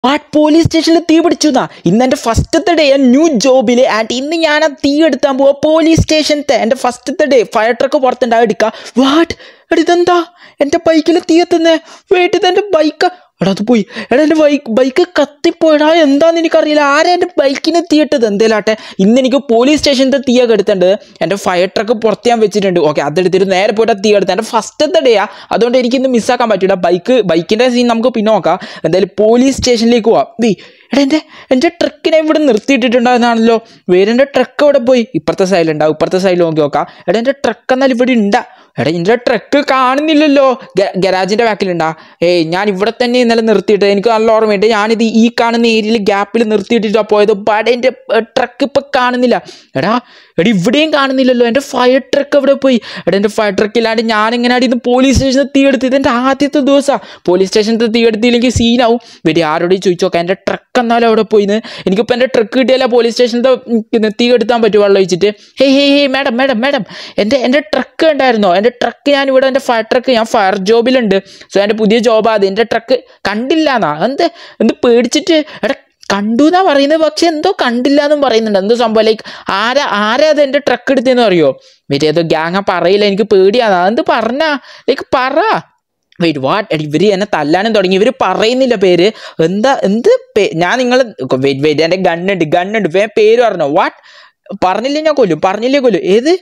What police സ്റ്റേഷനിൽ തീ പിടിച്ചു എന്നാ ഇന്ന് എൻ്റെ ഫസ്റ്റത്തെ ഡേ ന്യൂ ജോബിൽ ആൻഡ് ഇന്ന് ഞാൻ ആ തീ എടുത്താൻ പോവാ പോലീസ് സ്റ്റേഷനത്തെ എൻ്റെ ഫസ്റ്റത്തെ ഡേ ഫയർ ട്രക്ക് പുറത്തുണ്ടാവും എടുക്കുക വാട്ട് എടാ ഇതെന്താ എൻ്റെ ബൈക്കിൽ തീ എത്തുന്നേ വെയിറ്റ് ഇതെൻ്റെ ബൈക്ക് എടാ അത് പോയി എടാ എൻ്റെ ബൈക്ക് ബൈക്ക് കത്തിപ്പോയടാ എന്താന്ന് എനിക്കറിയില്ല ആരാ എൻ്റെ ബൈക്കിന് തീയിട്ടത് എന്തേലാട്ടെ ഇന്ന് എനിക്ക് പോലീസ് സ്റ്റേഷൻ്റെ തീയൊക്കെ എടുത്തിട്ടുണ്ട് എൻ്റെ ഫയർ ട്രക്ക് പുറത്ത് ഞാൻ വെച്ചിട്ടുണ്ട് ഓക്കെ അതെടുത്തിട്ട് നേരെ പോയിട്ട് ആ തീ എടുത്ത് എൻ്റെ ഫസ്റ്റത്തെ ഡേയാ അതുകൊണ്ട് എനിക്കിന്ന് മിസ്സാക്കാൻ പറ്റില്ല ബൈക്ക് ബൈക്കിൻ്റെ സീൻ നമുക്ക് പിന്നെ നോക്കാം എന്തായാലും പോലീസ് സ്റ്റേഷനിലേക്ക് പോവാം ദേ എടാ എൻ്റെ എൻ്റെ ട്രക്കിനെ ഇവിടെ നിർത്തിയിട്ടിട്ടുണ്ടായിരുന്നാണല്ലോ വേറെ എൻ്റെ ട്രക്ക് ഇവിടെ പോയി ഇപ്പുറത്തെ സൈഡിലുണ്ടാവും ഇപ്പുറത്തെ സൈഡിൽ നോക്കി നോക്കാം എടാ എൻ്റെ ട്രക്ക് എന്നാൽ ഇവിടെ ഉണ്ടാ എടാ എൻ്റെ ട്രക്ക് കാണുന്നില്ലല്ലോ ഗരാജിൻ്റെ ബാക്കിലുണ്ടാ ഏയ് ഞാൻ ഇവിടെ തന്നെ ഇന്നലെ നിർത്തിയിട്ട് എനിക്ക് നല്ല ഓർമ്മയുണ്ട് ഞാനിത് ഈ കാണുന്ന ഏരിയയിൽ ഗ്യാപ്പിൽ നിർത്തിയിട്ടാണ് പോയത് ബട്ട് എൻ്റെ ട്രക്ക് ഇപ്പം കാണുന്നില്ല എടാ എടാ ഇവിടെയും കാണുന്നില്ലല്ലോ എൻ്റെ ഫയർ ട്രക്ക് എവിടെ പോയി എടാ എൻ്റെ ഫയർ ട്രക്ക് ഇല്ലാണ്ട് ഞാൻ എങ്ങനെ ഇന്ന് പോലീസ് സ്റ്റേഷനിൽ തീ എടുത്ത് ഇതെൻ്റെ ആദ്യത്തെ ദിവസമാണ് പോലീസ് സ്റ്റേഷനിൽ തീ എടുത്തില്ലെങ്കിൽ സീനാവും വരി ആരോടും ചോദിച്ചു നോക്കാം എൻ്റെ ട്രക്ക് എന്നാലും അവിടെ പോയിന്ന് എനിക്കിപ്പോൾ എൻ്റെ ട്രക്ക് കിട്ടിയാലേ പോലീസ് സ്റ്റേഷനിൽ തീ എടുത്താൻ പറ്റും വെള്ളം ഒഴിച്ചിട്ട് hey hey hey madam madam madam എൻ്റെ എൻ്റെ ട്രക്ക് ഉണ്ടായിരുന്നോ എൻ്റെ ട്രക്ക് ഞാൻ ഇവിടെ എൻ്റെ ഫയർ ട്രക്ക് ഞാൻ ഫയർ ജോബിലുണ്ട് സോ എൻ്റെ പുതിയ ജോബാണ് അത് എൻ്റെ ട്രക്ക് കണ്ടില്ല എന്നാ എന്ത് എന്ത് പേടിച്ചിട്ട് എടാ കണ്ടു എന്നാ പറയുന്നത് പക്ഷെ എന്തോ കണ്ടില്ല എന്നും പറയുന്നുണ്ട് എന്തോ സംഭവം ലൈക്ക് ആരാ ആരാ അത് എൻ്റെ ട്രക്ക് എടുത്തതെന്ന് അറിയോ മറ്റേ ഏതോ ഗ്യാങ് പറയില്ല എനിക്ക് പേടിയാണ് എന്ത് പറഞ്ഞാ ലൈക്ക് പറ വെയിറ്റ് വാട്ട് ഇവർ എന്നെ തല്ലാനും തുടങ്ങി ഇവർ പറയുന്നില്ല പേര് എന്താ എന്ത് പേ- ഞാൻ നിങ്ങൾ വെയിറ്റ് വെയിറ്റ് എൻ്റെ ഗണ്ണുണ്ട് ഗണ്ണുണ്ട് വേ പേര് പറഞ്ഞോ വാട്ട് പറഞ്ഞില്ലേ ഞാൻ കൊല്ലും പറഞ്ഞില്ലേ കൊല്ലും ഏത്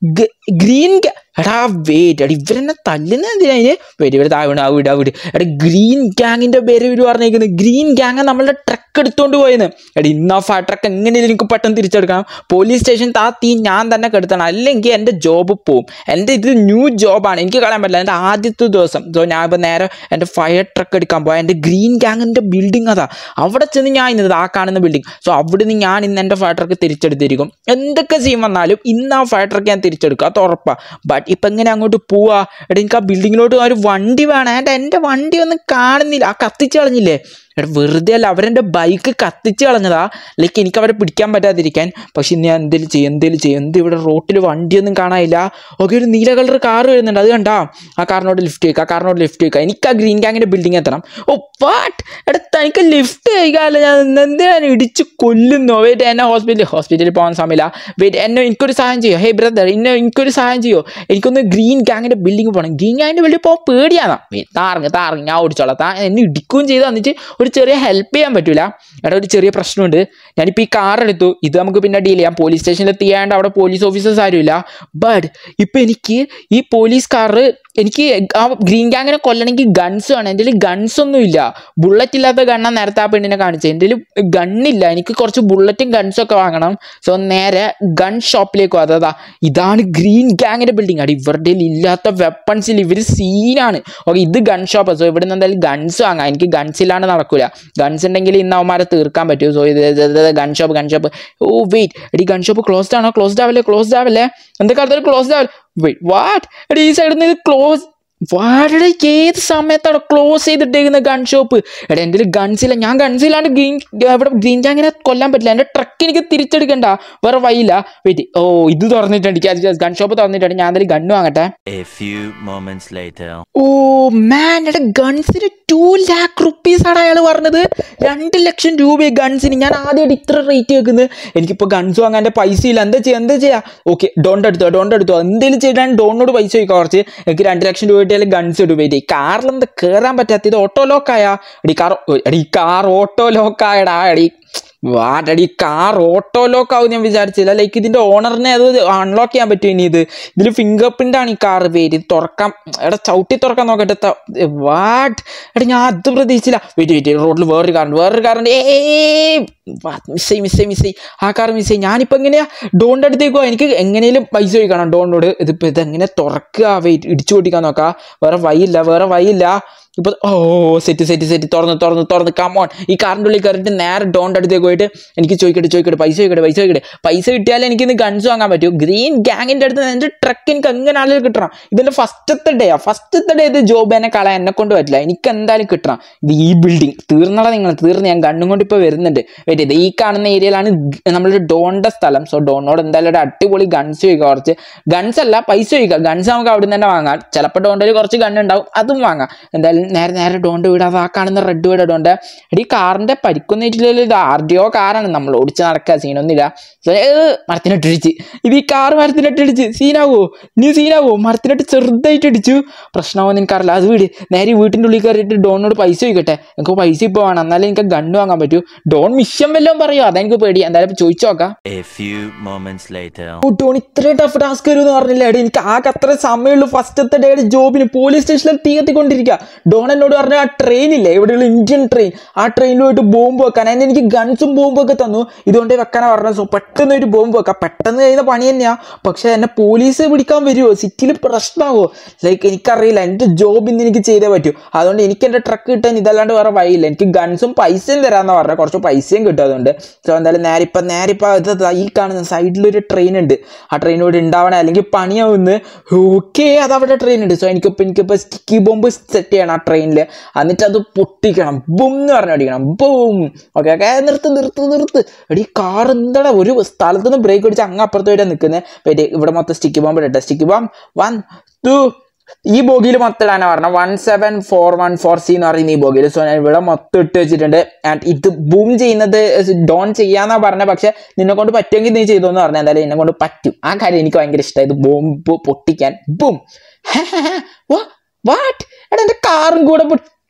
ഗ്രീൻ എടാ വെയിറ്റ് എടാ ഇവരെന്നെ തല്ലുന്ന എന്തിനാ ഇതിന് വെയിറ്റ് ഇവർ താവിട അവിടെ അവിടെ എടാ ഗ്രീൻ ഗ്യാങ്ങിൻ്റെ പേര് ഇവർ പറഞ്ഞേക്കുന്നത് ഗ്രീൻ ഗ്യാങ് നമ്മളുടെ ട്രക്ക് എടുത്തോണ്ട് പോയെന്ന് എടാ ഇന്ന് ആ ഫാ ട്രക്ക് എങ്ങനെയും എനിക്ക് പെട്ടെന്ന് തിരിച്ചെടുക്കണം പോലീസ് സ്റ്റേഷൻ താ തീ ഞാൻ തന്നെ കെടുത്തണം അല്ലെങ്കിൽ എൻ്റെ ജോബ് പോവും എൻ്റെ ഇത് ന്യൂ ജോബാണ് എനിക്ക് കളയാൻ പറ്റില്ല എൻ്റെ ആദ്യത്തെ ദിവസം സോ ഞാൻ ഇപ്പോൾ നേരെ എൻ്റെ ഫയർ ട്രക്ക് എടുക്കാൻ പോയാൽ എൻ്റെ ഗ്രീൻ ഗ്യാങ്ങിൻ്റെ ബിൽഡിംഗ് അതാ അവിടെ ചെന്ന് ഞാൻ ഇന്നത് ആ കാണുന്ന ബിൽഡിംഗ് സോ അവിടുന്ന് ഞാൻ ഇന്ന് എൻ്റെ ഫയർ ട്രക്ക് തിരിച്ചെടുത്തിരിക്കും എന്തൊക്കെ സീൻ വന്നാലും ഇന്ന് ആ ഫയർ ട്രക്ക് ഞാൻ തിരിച്ചെടുക്കും അത് ഉറപ്പാണ് ബട്ട് ഇപ്പം എങ്ങനെ അങ്ങോട്ട് പോവാ എടാ എനിക്ക് ആ ബിൽഡിങ്ങിലോട്ട് ഒരു വണ്ടി വേണം എൻ്റെ എൻ്റെ വണ്ടി ഒന്നും കാണുന്നില്ല ആ കത്തിച്ച് കളഞ്ഞില്ലേ എടാ വെറുതെ അല്ല അവരെൻ്റെ ബൈക്ക് കത്തിച്ച് കളഞ്ഞതാ ലൈക്ക് എനിക്ക് അവരെ പിടിക്കാൻ പറ്റാതിരിക്കാൻ പക്ഷെ ഇന്ന് ഞാൻ എന്തെങ്കിലും ചെയ്യും എന്തെങ്കിലും ചെയ്യും എന്ത് ഇവിടെ റോട്ടിൽ വണ്ടിയൊന്നും കാണാനില്ല ഓക്കെ ഒരു നീല കളർ കാർ വരുന്നുണ്ട് അത് കണ്ടാ ആ കാറിനോട് ലിഫ്റ്റ് ചെയ്യുക ആ കാറിനോട് ലിഫ്റ്റ് ചെയ്യുക എനിക്ക് ആ ഗ്രീൻ ഗ്യാങ്ങിൻ്റെ ബിൽഡിംഗ് എത്തണം ഓ വാട്ട് എടാ തനിക്ക് ലിഫ്റ്റ് ചെയ്യുകയല്ല ഞാൻ എന്തിനാണ് ഇടിച്ച് കൊല്ലുന്നോ വെയിറ്റ് എന്നെ ഹോസ്പിറ്റലിൽ ഹോസ്പിറ്റലിൽ പോകാൻ സമയമില്ല വെയിറ്റ് എന്നെ എനിക്കൊരു സഹായം ചെയ്യോ ഹേ ബ്രദർ എന്നെ എനിക്കൊരു സഹായം ചെയ്യോ എനിക്കൊന്ന് ഗ്രീൻ ഗ്യാങ്ങിൻ്റെ ബിൽഡിംഗ് പോകണം ഗ്രീൻ ഗ്യാങ്ങിൻ്റെ ബിൽഡിംഗ് പോകാൻ പേടിയാണ് താറങ്ങ് താറങ്ങ് ഞാൻ ഓടിച്ചോളാം താ എന്നെ ഇടിക്കുകയും ചെയ്ത് എന്നിട്ട് ഒരു ചെറിയ ഹെൽപ്പ് ചെയ്യാൻ പറ്റൂല എടാ ഒരു ചെറിയ പ്രശ്നമുണ്ട് ഞാനിപ്പോൾ ഈ കാർ എടുത്തു ഇത് നമുക്ക് പിന്നെ ഡീൽ ചെയ്യാം പോലീസ് സ്റ്റേഷനിൽ എത്തിയാണ്ട് അവിടെ പോലീസ് ഓഫീസേഴ്സ് ആരുമില്ല ബട്ട് ഇപ്പം എനിക്ക് ഈ പോലീസ് കാറ് എനിക്ക് ആ ഗ്രീൻ ഗ്യാങ്ങിനെ കൊല്ലണമെങ്കിൽ ഗൺസ് വേണം എൻ്റെ ഗൺസ് ഒന്നും ഇല്ല ബുള്ളറ്റ് ഇല്ലാത്ത ഗണ്ണാണ് നേരത്തെ ആ പെണ്ണിനെ കാണിച്ചത് എൻ്റെ ഗണ്ണില്ല എനിക്ക് കുറച്ച് ബുള്ളറ്റും ഗൺസും ഒക്കെ വാങ്ങണം സോ നേരെ ഗൺ ഷോപ്പിലേക്ക് പോകും അതാ ഇതാണ് ഗ്രീൻ ഗ്യാങ്ങിൻ്റെ ബിൽഡിംഗ് ആണ് ഇവരുടെ ഇല്ലാത്ത വെപ്പൺസിൽ ഇവർ സീനാണ് ഓക്കെ ഇത് ഗൺ ഷോപ്പ് സോ ഇവിടെ നിന്ന് എന്തായാലും ഗൺസ് വാങ്ങാം എനിക്ക് ഗൺസ് ഇല്ലാണ്ട് നടക്കൂല ഗൺസ് ഉണ്ടെങ്കിൽ ഇന്ന് അവന്മാരെ തീർക്കാൻ പറ്റും സോ ഇത് ഗൺ ഷോപ്പ് ഗൺ ഷോപ്പ് ഓ വെയിറ്റ് എടി ഗൺ ഷോപ്പ് ക്ലോസ്ഡ് ആണോ ക്ലോസ്ഡ് ആവില്ലേ ക്ലോസ്ഡ് ആവില്ലേ എന്തൊക്കെ അടുത്തൊരു ക്ലോസ്ഡ് ആവില്ല വെയിറ്റ് വാട്ട് എടി ഈ സൈഡിൽ നിന്ന് ഇത് ക്ലോസ് വാടക ഏത് സമയത്താണ് ക്ലോസ് ചെയ്തിട്ടേക്കുന്ന ഗൺ ഷോപ്പ് എടാ എൻ്റെ ഗൺസ് ഇല്ല ഞാൻ ഗൺസ് ഇല്ലാണ്ട് ഗ്രീൻ ഇവിടെ ഗ്രീൻ ജാങ്ങിനെ കൊല്ലാൻ പറ്റില്ല എൻ്റെ ട്രക്ക് എനിക്ക് തിരിച്ചെടുക്കണ്ട വേറെ വഴിയില്ല വെയിറ്റ് ഓ ഇത് തുറന്നിട്ടുണ്ട് ഗൺ ഷോപ്പ് തുറന്നിട്ടുണ്ട് ഞാൻ എന്തായാലും ഗണ്ണ് വാങ്ങട്ടെ A few moments later. Oh man എടാ ഗൺസിന് ടു ലാക്ക് റുപ്പീസ് ആണ് അയാൾ പറഞ്ഞത് രണ്ട് ലക്ഷം രൂപ ഗൺസിന് ഞാൻ ആദ്യമായിട്ട് ഇത്ര റേറ്റ് കേൾക്കുന്നത് എനിക്കിപ്പോൾ ഗൺസ് വാങ്ങാൻ എൻ്റെ പൈസ ഇല്ല എന്താ ചെയ്യുക എന്താ ചെയ്യുക ഓക്കെ ഡോണ്ട് എടുത്തോ ഡോണ്ട് എടുത്തോ എന്തെങ്കിലും ചെയ്താൽ ഡോണിനോട് പൈസ ചോദിക്കാം കുറച്ച് എനിക്ക് രണ്ട് ലക്ഷം രൂപ കിട്ടിയാൽ ഗൺസ് ഇടും വെയിറ്റ് കാറിൽ എന്താ കയറാൻ പറ്റാത്ത ഇത് ഓട്ടോ ലോക്കായാ എടി കാർ എടി കാർ ഓട്ടോ ലോക്കായടാ എടി വാടടി കാർ ഓട്ടോ ലോക്ക് ആവും ഞാൻ വിചാരിച്ചില്ല ലൈക്ക് ഇതിന്റെ ഓണറിനെ അത് അൺലോക്ക് ചെയ്യാൻ പറ്റും ഇനി ഇത് ഇതിൽ ഫിംഗർ പ്രിന്റ് ആണ് ഈ കാർ പേര് ഇത് തുറക്കാം എടാ ചവിട്ടി തുറക്കാൻ നോക്കട്ടെ ത- വാട്ട് എടാ ഞാൻ അത് പ്രതീക്ഷിച്ചില്ല വെയിറ്റ് വെയിറ്റ് റോഡിൽ വേറൊരു കാറുണ്ട് വേറൊരു കാറുണ്ട് ഏ മിസ്സേ മിസ്സേ മിസ്സേ ആ കാർ മിസ്സേ ഞാനിപ്പോൾ എങ്ങനെയാ ഡോണിൻ്റെ അടുത്തേക്ക് പോവാ എനിക്ക് എങ്ങനെയും പൈസ ചോദിക്കണം ഡോണിനോട് ഇതിപ്പോൾ ഇതെങ്ങനെ തുറക്കുക വെയിറ്റ് ഇടിച്ചു പൊട്ടിക്കാൻ നോക്കാം വേറെ വഴിയില്ല വേറെ വഴിയില്ല ഇപ്പൊ ഓ സെറ്റ് സെറ്റ് സെറ്റ് തുറന്ന് തുറന്ന് തുറന്ന് കമോൺ ഈ കാറിൻ്റെ ഉള്ളിൽ കയറിയിട്ട് നേരെ ഡോണിൻ്റെ അടുത്തേക്ക് പോയിട്ട് എനിക്ക് ചോദിക്കട്ടെ ചോദിക്കട്ടെ പൈസ ചോദിക്കട്ടെ പൈസ ചോദിക്കട്ടെ പൈസ കിട്ടിയാലേ എനിക്ക് ഇന്ന് ഗൺസ് വാങ്ങാൻ പറ്റൂ ഗ്രീൻ ഗ്യാങ്ങിൻ്റെ അടുത്ത് എൻ്റെ ട്രക്ക് എനിക്ക് എങ്ങനെ ആളുകൾ കിട്ടണം ഇതിൻ്റെ ഫസ്റ്റത്തെ ഡേ ആ ഫസ്റ്റത്തെ ഡേ ഇത് ജോബ് എന്നെ കളയാൻ എന്നെ കൊണ്ട് പറ്റില്ല എനിക്ക് എന്തായാലും കിട്ടണം ഇത് ഈ ബിൽഡിംഗ് തീർന്നടാ നിങ്ങൾ തീർന്ന് ഞാൻ ഗണ്ണും കൊണ്ട് ഇപ്പോൾ വരുന്നുണ്ട് വെയിറ്റ് ചെയ്ത് ഈ കാണുന്ന ഏരിയയിലാണ് നമ്മുടെ ഡോണിന്റെ സ്ഥലം സോ ഡോണിനോട് എന്തായാലും ഒരു അടിപൊളി ഗൺസ് ചോദിക്കുക കുറച്ച് ഗൺസ് അല്ല പൈസ ചോദിക്കുക ഗൺസ് നമുക്ക് അവിടെ നിന്ന് തന്നെ വാങ്ങാം ചിലപ്പോൾ ഡോണ്ടിൽ കുറച്ച് ഗൺ ഉണ്ടാവും അതും വാങ്ങാം എന്തായാലും നേരെ നേരെ ഡോണ്ട് വീട് അത് ആ കാണുന്ന റെഡ് വീട് ഡോണ്ട് എടി കാറിന്റെ പരിക്കൊന്നിട്ടില്ലല്ലോ ഇത് ആർ ഡി ഒ കാറാണ് നമ്മൾ ഓടിച്ച് നടക്കുക സീനൊന്നുമില്ല സോ മരത്തിനിട്ടിടിച്ച് ഇത് ഈ കാറ് മരത്തിനിട്ടിടിച്ച് സീനാവോ നീ സീനാവോ മരത്തിനിട്ട് ചെറുതായിട്ട് ഇടിച്ചു പ്രശ്നമാവോ എനിക്കറിയില്ല അത് വീട് നേരെ വീട്ടിൻ്റെ ഉള്ളിൽ കയറിയിട്ട് ഡോണിനോട് പൈസ ചോദിക്കട്ടെ എനിക്ക് പൈസ ഇപ്പോൾ വേണം എന്നാലേ എനിക്ക് ഗണ്ണ് വാങ്ങാൻ പറ്റൂ ഡോൺ മിഷൻ വല്ലതും പറയോ അതെനിക്ക് പേടി എന്തായാലും ഇപ്പൊ ചോദിച്ചു നോക്കാം A few moments later. ഓ, ഡോൺ ഇത്രയും ടഫ് ടാസ്ക് വരുമെന്ന് പറഞ്ഞില്ല എടി എനിക്ക് ആകെ അത്ര സമയമുള്ളൂ ഫസ്റ്റത്തെ ഡേയുടെ ജോബിന് പോലീസ് സ്റ്റേഷനിൽ തീ കത്തിക്കൊണ്ടിരിക്കുക ഡോൺ എന്നോട് പറഞ്ഞ ആ ട്രെയിനില്ലേ ഇവിടെയുള്ള ഇന്ത്യൻ ട്രെയിൻ ആ ട്രെയിനിൽ പോയിട്ട് ബോംബ് വെക്കാൻ അതിന് എനിക്ക് ഗൺസും ബോംബും ഒക്കെ തന്നു ഇതുകൊണ്ട് വെക്കാനാ പറഞ്ഞത് സോ പെട്ടെന്ന് ഒരു ബോംബ് വെക്കാം പെട്ടെന്ന് കഴിയുന്ന പണി തന്നെയാ പക്ഷെ എന്നെ പോലീസ് പിടിക്കാൻ വരുമോ സിറ്റിയിൽ പ്രശ്നമാവോ ലൈക്ക് എനിക്കറിയില്ല എൻ്റെ ജോബ് ഇന്ന് എനിക്ക് ചെയ്തേ പറ്റൂ അതുകൊണ്ട് എനിക്ക് എൻ്റെ ട്രക്ക് കിട്ടാൻ ഇതല്ലാണ്ട് വേറെ വഴിയില്ല എനിക്ക് ഗൺസും പൈസയും തരാമെന്ന് പറഞ്ഞാൽ കുറച്ച് പൈസയും കിട്ടും അതുകൊണ്ട് സോ എന്തായാലും നേരെ ഇപ്പം നേരെ ഇപ്പം ഇത് ദാ ഈ കാണുന്ന സൈഡിലൊരു ട്രെയിൻ ഉണ്ട് ആ ട്രെയിൻ ഇവിടെ ഉണ്ടാവണേ അല്ലെങ്കിൽ പണിയാവുന്ന ഓക്കെ അത് അവിടെ ട്രെയിൻ ഉണ്ട് സോ എനിക്കിപ്പോൾ എനിക്കിപ്പോൾ സ്റ്റിക്കി ബോംബ് സെറ്റ് ചെയ്യണം ആ ട്രെയിനിൽ എന്നിട്ട് അത് പൊട്ടിക്കണം ബും എന്ന് പറഞ്ഞ് അടിക്കണം ബൂം ഓക്കെ ഓക്കെ നിർത്ത് നിർത്ത് നിർത്ത് എടി കാർ എന്താടാ ഒരു സ്ഥലത്ത് നിന്ന് ബ്രേക്ക് അടിച്ച് അങ്ങ് അപ്പുറത്ത് പോയിട്ടാണ് നിൽക്കുന്നത് വെയിറ്റ് ഇവിടെ മൊത്തം സ്റ്റിക്കി ബോംബ് ഇടട്ടെ സ്റ്റിക്കി ബോംബ് വൺ ടു ഈ ബോഗിയിൽ മൊത്തം ഇടാനാ പറഞ്ഞത് one seven four one four C എന്ന് പറയുന്ന ഈ ബോഗിയിൽ സോ ഞാൻ ഇവിടെ മൊത്തം ഇട്ട് വെച്ചിട്ടുണ്ട് ആൻഡ് ഇത് ബൂം ചെയ്യുന്നത് ഡോൺ ചെയ്യാന്നാ പറഞ്ഞത് പക്ഷെ നിന്നെ കൊണ്ട് പറ്റുമെങ്കിൽ നീ ചെയ്തു എന്ന് പറഞ്ഞാൽ എന്തായാലും എന്നെ കൊണ്ട് പറ്റും ആ കാര്യം എനിക്ക് ഭയങ്കര ഇഷ്ടമായി ഇത് ബോംബ് പൊട്ടിക്കാൻ ബൂം വാട്ട് എടാ എൻ്റെ കാറും കൂടെ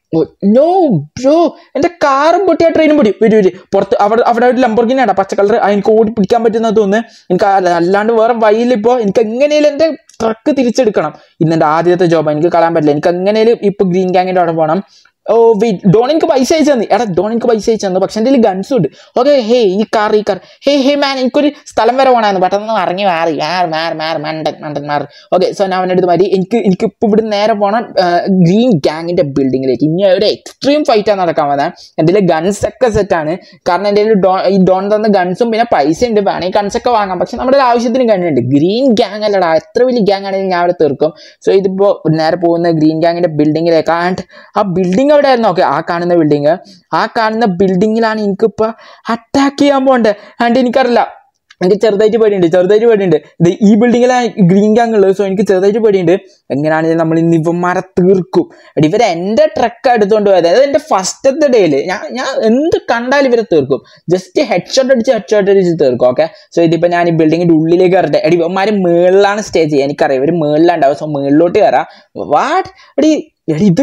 നോ ബ്രോ എൻ്റെ കാറും പൊട്ടി ആ ട്രെയിനും പൊട്ടി വരൂ വരും പുറത്ത് അവിടെ അവിടെ ഒരു ലംബോർഗിനാണ് പച്ച കളർ എനിക്ക് ഓടി പിടിക്കാൻ പറ്റുന്ന തോന്നുന്നു എനിക്ക് അല്ല- അല്ലാണ്ട് വേറെ വഴിയിലിപ്പോൾ എനിക്ക് എങ്ങനെയും എൻ്റെ ട്രക്ക് തിരിച്ചെടുക്കണം ഇന്നെൻ്റെ ആദ്യത്തെ ജോബ് എനിക്ക് കളയാൻ പറ്റില്ല എനിക്ക് എങ്ങനെയും ഇപ്പോൾ ഗ്രീൻ ഗാങ്ങിൻ്റെ അവിടെ പോകണം ഓ വെയിറ്റ് ഡോൺ എനിക്ക് പൈസ അയച്ചു തന്നു എടാ ഡോൺ എനിക്ക് പൈസ അയച്ചു തന്നു പക്ഷെ എൻ്റെ കയ്യിൽ ഗൺസും ഉണ്ട് ഓക്കെ ഹേ ഈ കാർ ഈ കാർ ഹേ ഹേ മാൻ എനിക്കൊരു സ്ഥലം വരെ പോകണമായിരുന്നു പെട്ടെന്ന് ഇറങ്ങി മാറി മാർ മാർ മാർ മണ്ടൻ മണ്ടൻ മാർ ഓക്കെ സോ ഞാൻ അവൻ്റെ അടുത്ത് മാറി എനിക്ക് എനിക്ക് ഇപ്പോൾ ഇവിടെ നേരെ പോകണം ഗ്രീൻ ഗാങ്ങിൻ്റെ ബിൽഡിങ്ങിലേക്ക് ഇനി ഒരു എക്സ്ട്രീം ഫൈറ്റാണ് നടക്കാൻ വന്നത് എൻ്റെ ഗൺസ് ഒക്കെ സെറ്റാണ് കാരണം എൻ്റെ കയ്യിൽ ഡോ ഈ ഡോൺ തന്ന ഗൺസും പിന്നെ പൈസ ഉണ്ട് വേണമെങ്കിൽ ഗൺസ് ഒക്കെ വാങ്ങാം പക്ഷെ നമ്മുടെ ആവശ്യത്തിന് ഗണ്ണുണ്ട് ഗ്രീൻ ഗാങ് അല്ലടാ എത്ര വലിയ ഗാങ് ആണെങ്കിൽ ഞാൻ അവിടെ തീർക്കും സോ ഇതിപ്പോൾ നേരെ പോകുന്ന ഗ്രീൻ ഗാങ്ങിൻ്റെ ബിൽഡിങ്ങിലേക്ക് ആൻഡ് ആ ബിൽഡിംഗ് എവിടെ ആയിരുന്നു ഓക്കെ ആ കാണുന്ന ബിൽഡിങ് ആ കാണുന്ന ബിൽഡിങ്ങിലാണ് എനിക്കിപ്പോൾ അറ്റാക്ക് ചെയ്യാൻ പോകണ്ടേ ആൻഡ് എനിക്കറിയില്ല എനിക്ക് ചെറുതായിട്ട് പേടിയുണ്ട് ചെറുതായിട്ട് പേടിയുണ്ട് ഇത് ഈ ബിൽഡിങ്ങിലാണ് ഗ്രീൻ ഗാങ് ഉള്ളത് സോ എനിക്ക് ചെറുതായിട്ട് പേടിയുണ്ട് എങ്ങനെയാണെങ്കിലും നമ്മൾ ഇന്ന് ഇവന്മാരെ തീർക്കും എടി ഇവരെ എൻ്റെ ട്രക്ക് എടുത്തുകൊണ്ട് പോയത് അതായത് എൻ്റെ ഫസ്റ്റത്തെ ഡേയിൽ ഞാൻ ഞാൻ എന്ത് കണ്ടാലും ഇവരെ തീർക്കും ജസ്റ്റ് ഹെഡ് ഷോട്ട് അടിച്ച് ഹെഡ് ഷോട്ട് അടിച്ച് തീർക്കും ഓക്കെ സോ ഇതിപ്പോൾ ഞാൻ ഈ ബിൽഡിങ്ങിൻ്റെ ഉള്ളിലേക്ക് കയറട്ടെ എടി ഇവന്മാർ മേളിലാണ് സ്റ്റേ ചെയ്യുക എനിക്കറിയാം ഇവർ മേളിലുണ്ടാവും സോ മേളിലോട്ട് കയറാം വാട്ട് എടി എടി ഇത്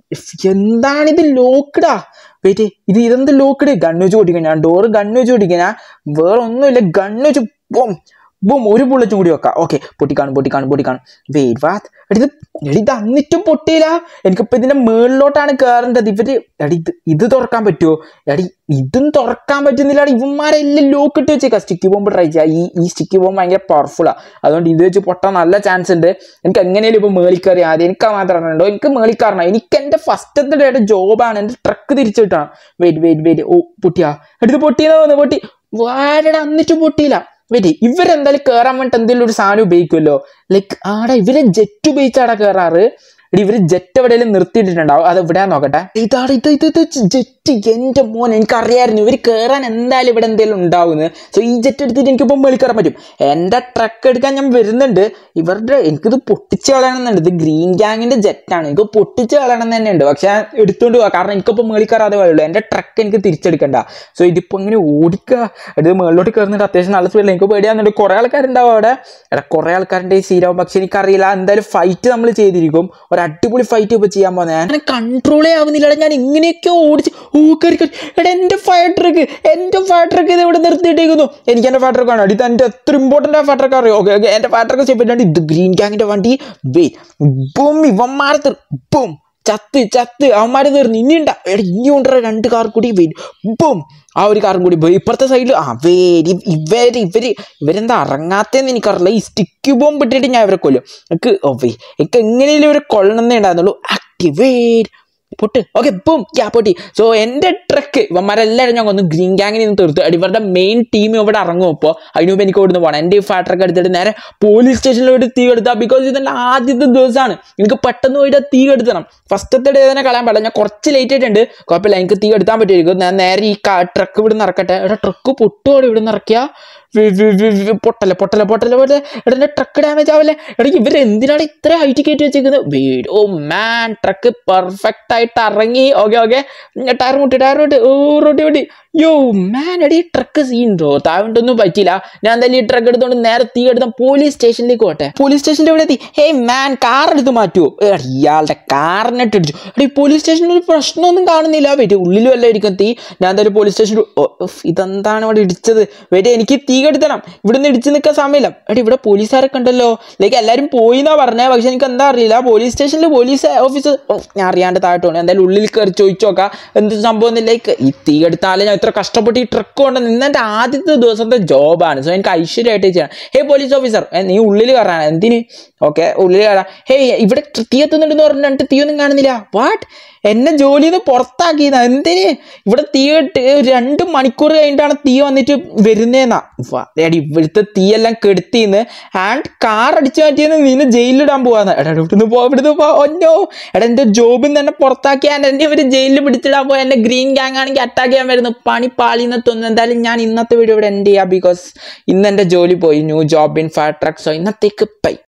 എന്താണിത് ലോക്ക്ഡാ വെയിറ്റ് ഇത് ഇതെന്ത് ലോക്ക്ഡ് ഗണ്ണ് വെച്ച് പൊട്ടിക്കാൻ ഞാൻ ഡോറ് ഗണ്ണ് വെച്ച് പൊട്ടിക്കാൻ ഞാൻ വേറെ ഒന്നുമില്ല ഗണ്ണ് വെച്ച് ബോം ബോം ഒരു ബുള്ളറ്റും കൂടി വെക്കാം ഓക്കെ പൊട്ടിക്കാണും പൊട്ടിക്കാണും പൊട്ടിക്കാണും വെയിറ്റ് വാത്ത് എടി ഇത് എടി ഇത് എന്നിട്ടും പൊട്ടിയില്ല എനിക്കിപ്പോൾ ഇതിൻ്റെ മുകളിലോട്ടാണ് കയറേണ്ടത് ഇവര് എടി ഇത് ഇത് തുറക്കാൻ പറ്റുമോ എടി ഇതും തുറക്കാൻ പറ്റുന്നില്ല എടി ഇവന്മാരെല്ലാം ലോക്ക് ഇട്ട് വെച്ചേക്കാം സ്റ്റിക്കി ബോംബ് ട്രൈ ചെയ്യാം ഈ ഈ സ്റ്റിക്കി ബോംബ് ഭയങ്കര പവർഫുള്ളാണ് അതുകൊണ്ട് ഇത് വെച്ച് പൊട്ടാൻ നല്ല ചാൻസ് ഉണ്ട് എനിക്ക് എങ്ങനെയാലും ഇപ്പോൾ മേളിക്കറി ആദ്യം എനിക്ക് മാത്രമേ ഉണ്ടോ എനിക്ക് മേളിക്കാരണം എനിക്ക് എൻ്റെ ഫസ്റ്റത്തെ ഡേയുടെ ജോബാണ് എൻ്റെ ട്രക്ക് തിരിച്ചു കിട്ടണം വെയിറ്റ് വെയിറ്റ് വെയിറ്റ് ഓ പൊട്ടിയാ എടുത്ത് പൊട്ടിയെന്ന് തോന്നുന്നു പൊട്ടി വാരട എന്നിട്ടും പൊട്ടിയില്ല വെയിറ്റ് ഇവരെന്തായാലും കയറാൻ വേണ്ടിട്ട് എന്തെങ്കിലും ഒരു സാധനം ഉപയോഗിക്കുമല്ലോ ലൈക്ക് ആടാ ഇവര് ജെറ്റ് ഉപയോഗിച്ചാടാ കയറാറ് എടി ഇവര് ജെറ്റ് എവിടെയെങ്കിലും നിർത്തിയിട്ടിട്ടുണ്ടാവും അത് എവിടെയാ നോക്കട്ടെ ഇതാണ് ഇത് ഇത് ഇത് ജെറ്റ് എന്റെ മോൻ എനിക്കറിയായിരുന്നു ഇവർ കയറാൻ എന്തായാലും ഇവിടെ എന്തെങ്കിലും ഉണ്ടാവുന്നത് സോ ഈ ജെറ്റ് എടുത്തിട്ട് എനിക്കിപ്പോൾ മേളിൽ കയറാൻ പറ്റും എൻ്റെ ട്രക്ക് എടുക്കാൻ ഞാൻ വരുന്നുണ്ട് ഇവരുടെ എനിക്കിത് പൊട്ടിച്ച് കളയണമെന്നുണ്ട് ഇത് ഗ്രീൻ ഗാങ്ങിന്റെ ജെറ്റാണ് എനിക്ക് പൊട്ടിച്ച് കളയണം എന്ന് തന്നെയുണ്ട് പക്ഷെ ഞാൻ എടുത്തുകൊണ്ട് പോവാം കാരണം എനിക്കിപ്പോൾ മേളിൽ കയറാതെ വഴിയുള്ളൂ എൻ്റെ ട്രക്ക് എനിക്ക് തിരിച്ചെടുക്കണ്ട സോ ഇതിപ്പോൾ ഇങ്ങനെ ഓടിക്കുക ഇത് മേളിലോട്ട് കയറുന്നുണ്ട് അത്യാവശ്യം നല്ല സ്പീഡിൽ എനിക്ക് പേടിയാകുന്നുണ്ട് കുറേ ആൾക്കാരുണ്ടാവും അവിടെ എടാ കുറേ ആൾക്കാരുടെ ശീലവും പക്ഷെ എനിക്കറിയില്ല എന്തായാലും ഫൈറ്റ് നമ്മൾ ചെയ്തിരിക്കും ഒരു അടിപൊളി ഫൈറ്റ് ഇപ്പോൾ ചെയ്യാൻ പോകുന്നത് ഞാൻ കൺട്രോളേ ആവുന്നില്ല ഞാൻ ഇങ്ങനെയൊക്കെ ഓടിച്ച് ഓ കയറി കയറി എടാ എൻ്റെ ഫയർ ട്രക്ക് എൻ്റെ ഫയർ ട്രക്ക് ഇത് ഇവിടെ നിർത്തിയിട്ടേക്കുന്നു എനിക്ക് എൻ്റെ ഫയർ ട്രക്ക് ആണ് ഇത് എൻ്റെ എത്ര ഇമ്പോർട്ടൻ്റ് ആ ഫയർ ട്രക്ക് അറിയോ ഓക്കെ ഓക്കെ എൻ്റെ ഫയർ ട്രക്ക് ചെയ്തിട്ടുണ്ട് ഇത് ഗ്രീൻ ഗാങ്ങിൻ്റെ വണ്ടി വെയിറ്റ് ബും ഇവന്മാരെ തീർ ബും ചത്ത് ചത്ത് അവന്മാര് തീർന്നു ഇനി ഉണ്ടാ എടാ ഇനി ഉണ്ടോ രണ്ട് കാർ കൂടി വെയിറ്റ് ബും ആ ഒരു കാറും കൂടി പോയി ഇപ്പുറത്തെ സൈഡിൽ ആ വേരി ഇവര് ഇവര് ഇവരെന്താ ഇറങ്ങാത്തതെന്ന് എനിക്കറിയില്ല ഈ സ്റ്റിക്ക് ബോംബ് ഇട്ടിട്ട് ഞാൻ ഇവരെ കൊല്ലും എനിക്ക് ഓ വേ എനിക്ക് എങ്ങനെയും ഇവരെ കൊള്ളണമെന്നേ ഉണ്ടായിരുന്നുള്ളൂ ആക്ടിവേറ്റ് പൊട്ട് ഓക്കെ ബും യാ പൊട്ടി സോ എൻ്റെ ട്രക്ക് ഇവന്മാരെല്ലാവരും ഞാൻ ഒന്ന് ഗ്രീൻ ഗ്യാങ്ങിൽ നിന്ന് തീർത്തു എടി ഇവരുടെ മെയിൻ ടീം ഇവിടെ ഇറങ്ങും ഇപ്പോൾ അതിന് മുമ്പ് എനിക്ക് ഇവിടുന്ന് പോകണം എൻ്റെ ഈ ഫയർ ട്രക്ക് എടുത്തിട്ട് നേരെ പോലീസ് സ്റ്റേഷനിലോട്ട് തീ എടുത്താൽ ബിക്കോസ് ഇതെൻ്റെ ആദ്യത്തെ ദിവസമാണ് എനിക്ക് പെട്ടെന്ന് പോയിട്ട് ആ തീ എടുത്തണം ഫസ്റ്റത്തെ ഡേ തന്നെ കളയാൻ പാടില്ല ഞാൻ കുറച്ച് ലേറ്റ് ആയിട്ടുണ്ട് കുഴപ്പമില്ല എനിക്ക് തീ എടുത്താൻ പറ്റുമായിരിക്കും ഞാൻ നേരെ ഈ ട്രക്ക് ഇവിടെ നിന്ന് ഇറക്കട്ടെ എടാ ട്രക്ക് പൊട്ടുകൂടെ ഇവിടെ നിന്ന് ഇറക്കിയാ വി- വി- വി- വി- പൊട്ടല്ലേ പൊട്ടല്ലേ പൊട്ടല്ലേ പൊട്ടല്ലേ എടാ എൻ്റെ ട്രക്ക് ഡാമേജ് ആവല്ലേ എടാ ഇവർ എന്തിനാണ് ഇത്ര ഹൈറ്റ് കയറ്റി വെച്ചേക്കുന്നത് വീട് ഓ മാൻ ട്രക്ക് പെർഫെക്റ്റ് ആയിട്ട് ഇറങ്ങി ഓക്കെ ഓക്കെ ടയർ മുട്ടി ടയർ മുട്ടി ഓ റോട്ടി പൊട്ടി യോ മാൻ എടി ട്രക്ക് സീൻഡോ താഴോട്ടൊന്നും പറ്റില്ല ഞാൻ എന്തായാലും ഈ ട്രക്ക് എടുത്തോണ്ട് നേരെ തീ എടുത്ത പോലീസ് സ്റ്റേഷനിലേക്ക് പോട്ടെ പോലീസ് സ്റ്റേഷൻ്റെ ഇവിടെ എത്തി ഹേ മാൻ കാർ എടുത്ത് മാറ്റുമോ എടാ, ഇയാളുടെ കാറിനിട്ട് ഇടിച്ചു എടാ ഈ പോലീസ് സ്റ്റേഷനിൽ ഒരു പ്രശ്നമൊന്നും കാണുന്നില്ല വെയിറ്റ് ഉള്ളിലും അല്ല ഇരിക്കും തീ ഞാൻ എന്തായാലും പോലീസ് സ്റ്റേഷനിൽ ഇതെന്താണ് ഇവിടെ ഇടിച്ചത് വെയിറ്റ് എനിക്ക് തീ കെടുത്തണം ഇവിടെ നിന്ന് ഇടിച്ച് നിൽക്കാൻ സമയമില്ല എടാ ഇവിടെ പോലീസുകാരൊക്കെ ഉണ്ടല്ലോ ലൈക്ക് എല്ലാവരും പോയി എന്നാ പറഞ്ഞേ പക്ഷെ എനിക്ക് എന്താ അറിയില്ല പോലീസ് സ്റ്റേഷനിൽ പോലീസ് ഓഫീസർ ഞാൻ അറിയാണ്ട് താഴോട്ട് പോകണം എന്തായാലും ഉള്ളിൽ കയറി ചോദിച്ചു നോക്കാം എന്ത് സംഭവം ലൈക്ക് ഈ തീ എടുത്താലേ ഞാൻ ഇത്ര കഷ്ടപ്പെട്ട് ഈ ട്രക്ക് കൊണ്ട് നിന്ന് എൻ്റെ ആദ്യത്തെ ദിവസത്തെ ജോബാണ് സോ എനിക്ക് ഐശ്വര്യമായിട്ട് ചെയ്യണം ഹേ പോലീസ് ഓഫീസർ നീ ഉള്ളിൽ കയറാണ് എന്തിന് ഓക്കെ ഉള്ളിൽ കയറാം ഹേ ഇവിടെ തീ എത്തുന്നുണ്ടെന്ന് പറഞ്ഞിട്ട് തീ ഒന്നും കാണുന്നില്ല വാട്ട് എന്നെ ജോലിയിൽ നിന്ന് പുറത്താക്കിയതാ എന്തിന് ഇവിടെ തീ ഇട്ട് രണ്ട് മണിക്കൂർ കഴിഞ്ഞിട്ടാണ് തീ വന്നിട്ട് വരുന്നേന്നാ വാ, എടി ഇവിടുത്തെ തീയെല്ലാം കെടുത്തിന്ന് ആൻഡ് കാർ അടിച്ചു മാറ്റിയെന്ന് നിന്നെ ജയിലിലിടാൻ പോവാന്ന് എടാ ഇവിടുന്ന് പോ ഇവിടുന്ന് പോ ഒന്നോ എടാ എൻ്റെ ജോബിൽ നിന്ന് തന്നെ പുറത്താക്കി ആൻഡ് എന്നെ ഇവർ ജയിലിൽ പിടിച്ചിടാൻ പോയി എന്നെ ഗ്രീൻ ഗ്യാങ് ആണെങ്കിൽ അറ്റാക്ക് ചെയ്യാൻ വരുന്നു പണി പാളിന്ന് തോന്നുന്നു എന്തായാലും ഞാൻ ഇന്നത്തെ വീഡിയോ ഇവിടെ എൻഡ് ചെയ്യാം ബിക്കോസ് ഇന്ന് എൻ്റെ ജോലി പോയി new job in fire truck so ഇന്നത്തേക്ക് പൈ